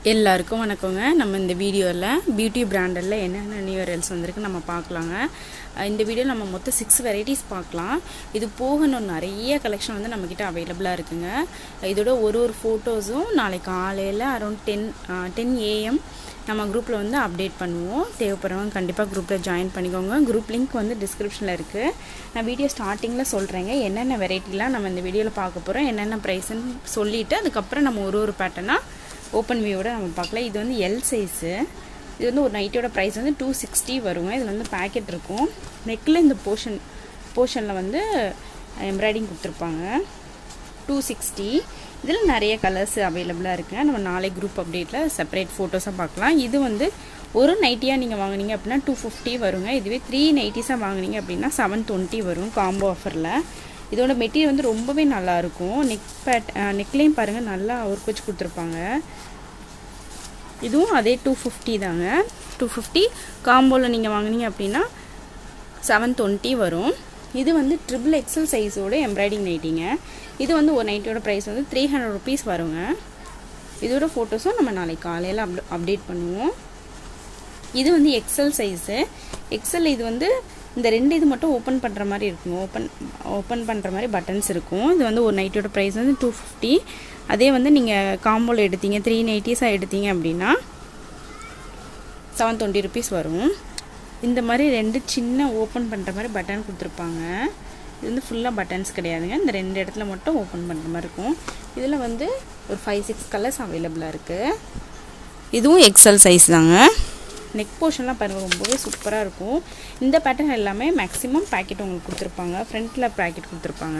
எல்லாருக்கும் வணக்கங்க நம்ம இந்த வீடியோவில் பியூட்டி பிராண்டில் என்னென்ன நியூ இயர்ஸ் வந்திருக்கு நம்ம பார்க்கலாங்க அஹ் இந்த வீடியோ நம்ம மொத்தம் சிக்ஸ் வெரைட்டிஸ் பார்க்கலாம் இது போக இன்னும் நிறைய கலெக்ஷன் வந்து நம்மக்கிட்ட அவைலபிளாக இருக்குங்க இதோட ஒரு ஒரு ஃபோட்டோஸும் நாளைக்கு காலையில் அரௌண்ட் டென் டென் ஏஎம் நம்ம குரூப்பில் வந்து அப்டேட் பண்ணுவோம் தேவைப்படுறவங்க கண்டிப்பாக குரூப்பில் ஜாயின் பண்ணிக்கோங்க குரூப் லிங்க் வந்து டிஸ்கிரிப்ஷனில் இருக்குது நான் வீடியோ ஸ்டார்டிங்கில் சொல்கிறேங்க என்னென்ன வெரைட்டிலாம் நம்ம இந்த வீடியோவில் பார்க்க போகிறோம் என்னென்ன ப்ரைஸ்ன்னு சொல்லிவிட்டு அதுக்கப்புறம் நம்ம ஒரு ஒரு பேட்டர்னாக ஓப்பன் வியூவோட நம்ம பார்க்கலாம் இது வந்து எல் சைஸு இது வந்து ஒரு நைட்டோட ப்ரைஸ் வந்து டூ சிக்ஸ்டி வருங்க இதில் வந்து பேக்கெட் இருக்கும் நெக்கில் இந்த போர்ஷன் போர்ஷனில் வந்து எம்ப்ராய்டிங் கொடுத்துருப்பாங்க டூ சிக்ஸ்டி இதில் நிறைய கலர்ஸ் அவைலபிளாக இருக்குங்க நம்ம நாளை குரூப் அப்டேட்டில் செப்பரேட் ஃபோட்டோஸாக பார்க்கலாம் இது வந்து ஒரு நைட்டியாக நீங்கள் வாங்குனீங்க அப்படின்னா டூ ஃபிஃப்டி வருங்க இதுவே த்ரீ நைட்டிஸாக வாங்குனீங்க அப்படின்னா செவன் டுவெண்ட்டி வரும் காம்போ ஆஃபரில் இதோட மெட்டீரியல் வந்து ரொம்பவே நல்லாயிருக்கும் நெக் பேட் நெக்லேயும் பாருங்கள் நல்லா ஒர்க் வச்சு கொடுத்துருப்பாங்க இதுவும் அதே டூ ஃபிஃப்டி தாங்க டூ ஃபிஃப்டி காம்போவில் நீங்கள் வாங்குனீங்க அப்படின்னா செவன் டுவெண்ட்டி வரும் இது வந்து ட்ரிபிள் எக்ஸல் சைஸோட எம்ப்ராய்டிங் நைட்டிங்க இது வந்து ஒரு நைட்டோட ப்ரைஸ் வந்து த்ரீ ஹண்ட்ரட் ருபீஸ் வருங்க இதோட ஃபோட்டோஸும் நம்ம நாளைக்கு காலையில் அப் அப்டேட் பண்ணுவோம் இது வந்து எக்ஸல் சைஸு எக்ஸல் இது வந்து இந்த ரெண்டு இது மட்டும் ஓப்பன் பண்ணுற மாதிரி இருக்கும் ஓப்பன் ஓப்பன் பண்ணுற மாதிரி பட்டன்ஸ் இருக்கும் இது வந்து ஒரு நைட்டோட ப்ரைஸ் வந்து டூ ஃபிஃப்டி அதே வந்து நீங்கள் காம்போவில் எடுத்தீங்க த்ரீ நைட்டிஸாக எடுத்தீங்க அப்படின்னா செவன் டுவெண்ட்டி ருபீஸ் வரும் இந்த மாதிரி ரெண்டு சின்ன ஓப்பன் பண்ணுற மாதிரி பட்டன் கொடுத்துருப்பாங்க இது வந்து ஃபுல்லாக பட்டன்ஸ் கிடையாதுங்க இந்த ரெண்டு இடத்துல மட்டும் ஓப்பன் பண்ணுற மாதிரி இருக்கும் இதில் வந்து ஒரு ஃபைவ் சிக்ஸ் கலர்ஸ் அவைலபிளாக இருக்குது இதுவும் எக்ஸல் சைஸ் தாங்க நெக் போர்ஷன்லாம் பாருங்கள் ரொம்பவே சூப்பராக இருக்கும் இந்த பேட்டர்ன் எல்லாமே மேக்ஸிமம் பேக்கெட் உங்களுக்கு கொடுத்துருப்பாங்க ஃப்ரண்ட்டில் பேக்கெட் கொடுத்துருப்பாங்க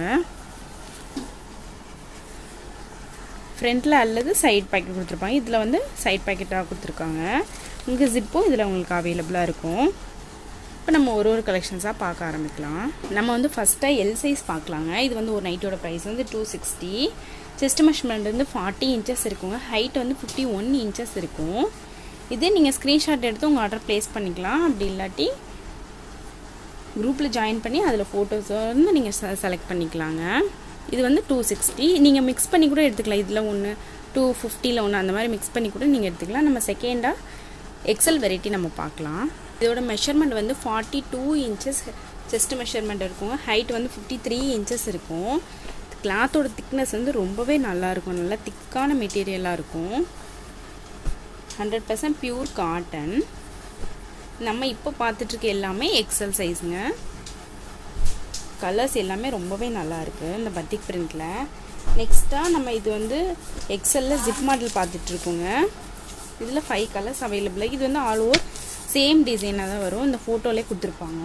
ஃப்ரண்ட்டில் அல்லது சைட் பேக்கெட் கொடுத்துருப்பாங்க இதில் வந்து சைட் பேக்கெட்டாக கொடுத்துருக்காங்க உங்களுக்கு ஜிப்பும் இதில் உங்களுக்கு அவைலபிளாக இருக்கும் இப்போ நம்ம ஒரு ஒரு கலெக்ஷன்ஸாக பார்க்க ஆரம்பிக்கலாம் நம்ம வந்து ஃபஸ்ட்டாக எல் சைஸ் பார்க்கலாங்க இது வந்து ஒரு நைட்டோட ப்ரைஸ் வந்து டூ சிக்ஸ்டி செஸ்ட் மெஷர்மெண்ட் வந்து ஃபார்ட்டி இன்ச்சஸ் இருக்குங்க ஹைட் வந்து ஃபிஃப்டி ஒன் இன்ச்சஸ் இருக்கும் இது நீங்கள் ஸ்க்ரீன்ஷாட் எடுத்து உங்கள் ஆர்டர் ப்ளேஸ் பண்ணிக்கலாம் அப்படி இல்லாட்டி குரூப்பில் ஜாயின் பண்ணி அதில் ஃபோட்டோஸ் வந்து நீங்கள் செலக்ட் பண்ணிக்கலாங்க இது வந்து டூ சிக்ஸ்டி நீங்கள் மிக்ஸ் பண்ணி கூட எடுத்துக்கலாம் இதில் ஒன்று டூ ஃபிஃப்டியில் ஒன்று அந்த மாதிரி மிக்ஸ் பண்ணி கூட நீங்கள் எடுத்துக்கலாம் நம்ம செகண்டாக எக்ஸல் வெரைட்டி நம்ம பார்க்கலாம் இதோட மெஷர்மெண்ட் வந்து forty two inches chest measurement இருக்கும் ஹைட் வந்து ஃபிஃப்டி த்ரீ இன்ச்சஸ் இருக்கும் கிளாத்தோட திக்னஸ் வந்து ரொம்பவே நல்லாயிருக்கும் நல்லா திக்கான மெட்டீரியலாக இருக்கும் ஹண்ட்ரட் பர்சன்ட் பியூர் காட்டன் நம்ம இப்போ பார்த்துட்ருக்க எல்லாமே எக்ஸல் சைஸுங்க கலர்ஸ் எல்லாமே ரொம்பவே நல்லா இருக்குது இந்த பத்திக் பிரிண்டில் நெக்ஸ்ட்டாக நம்ம இது வந்து எக்ஸலில் ஜிப் மாடல் பார்த்துட்ருக்கோங்க இதில் ஃபைவ் கலர்ஸ் அவைலபிளாக இது வந்து ஆல் ஓவர் சேம் டிசைனாக தான் வரும் இந்த ஃபோட்டோலே கொடுத்துருப்பாங்க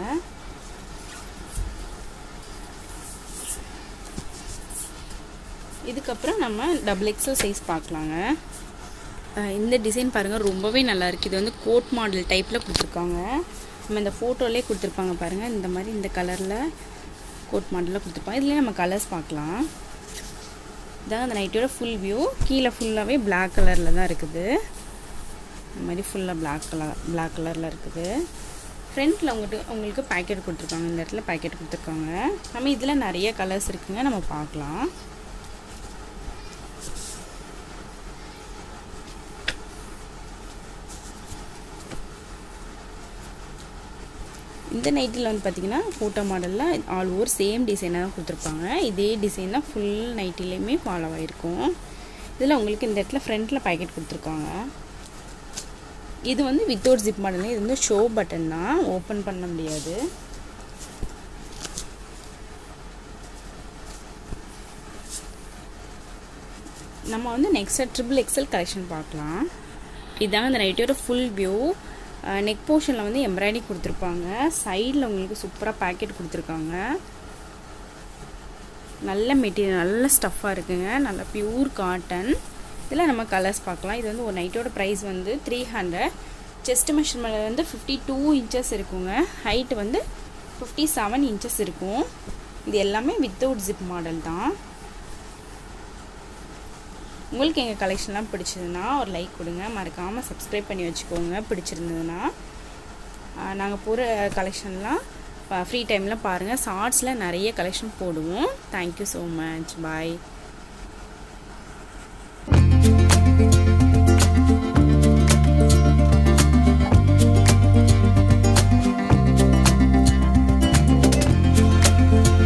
இதுக்கப்புறம் நம்ம டபுள் எக்ஸல் சைஸ் பார்க்கலாங்க இந்த டிசைன் பாருங்கள் ரொம்பவே நல்லா இருக்குது இது வந்து கோட் மாடல் டைப்பில் கொடுத்துருக்காங்க நம்ம இந்த ஃபோட்டோலே கொடுத்துருப்பாங்க பாருங்கள் இந்த மாதிரி இந்த கலரில் கோட் மாடலில் கொடுத்துருப்பாங்க இதுலேயே நம்ம கலர்ஸ் பார்க்கலாம் இதான் அந்த நைட்டோட ஃபுல் வியூ கீழே ஃபுல்லாகவே பிளாக் கலரில் தான் இருக்குது இந்த மாதிரி ஃபுல்லாக பிளாக் கலர் பிளாக் கலரில் இருக்குது ஃப்ரண்ட்டில் உங்கள்கிட்ட உங்களுக்கு பேக்கெட் கொடுத்துருக்காங்க இந்த இடத்துல பேக்கெட் கொடுத்துருக்காங்க நம்ம இதில் நிறைய கலர்ஸ் இருக்குங்க நம்ம பார்க்கலாம் இந்த நைட்டில் வந்து பார்த்திங்கன்னா ஃபோட்டோ மாடலில் ஆல் ஓவர் சேம் டிசைனாக தான் கொடுத்துருப்பாங்க இதே டிசைன் தான் ஃபுல் நைட்டிலையுமே ஃபாலோ ஆகிருக்கும் இதில் உங்களுக்கு இந்த இடத்துல ஃப்ரண்ட்டில் பேக்கெட் கொடுத்துருக்காங்க இது வந்து வித்தவுட் ஜிப் மாடல் இது வந்து ஷோ பட்டன் தான் ஓப்பன் பண்ண முடியாது நம்ம வந்து நெக்ஸ்ட் ட்ரிபிள் எக்ஸல் கலெக்ஷன் பார்க்கலாம் இதாங்க இந்த நைட்டோட ஃபுல் வியூ நெக் போர்ஷனில் வந்து எம்ப்ராய்டிங் கொடுத்துருப்பாங்க சைடில் உங்களுக்கு சூப்பராக பேக்கெட் கொடுத்துருக்காங்க நல்ல மெட்டீரியல் நல்ல ஸ்டஃப்பாக இருக்குங்க நல்ல பியூர் காட்டன் இதில் நம்ம கலர்ஸ் பார்க்கலாம் இது வந்து ஒரு நைட்டோட ப்ரைஸ் வந்து த்ரீ ஹண்ட்ரட் செஸ்ட் மெஷர்மெண்ட் வந்து ஃபிஃப்டி டூ இன்ச்சஸ் இருக்குங்க ஹைட் வந்து ஃபிஃப்டி செவன் இன்ச்சஸ் இருக்கும் இது எல்லாமே வித்தவுட் ஜிப் மாடல் தான் உங்களுக்கு எங்கள் கலெக்ஷன்லாம் பிடிச்சதுன்னா ஒரு லைக் கொடுங்க மறக்காமல் சப்ஸ்கிரைப் பண்ணி வச்சுக்கோங்க பிடிச்சிருந்ததுன்னா நாங்கள் போகிற கலெக்ஷன்லாம் ஃப்ரீ டைமில் பாருங்கள் ஷார்ட்ஸில் நிறைய கலெக்ஷன் போடுவோம் தேங்க்யூ ஸோ மச் பாய்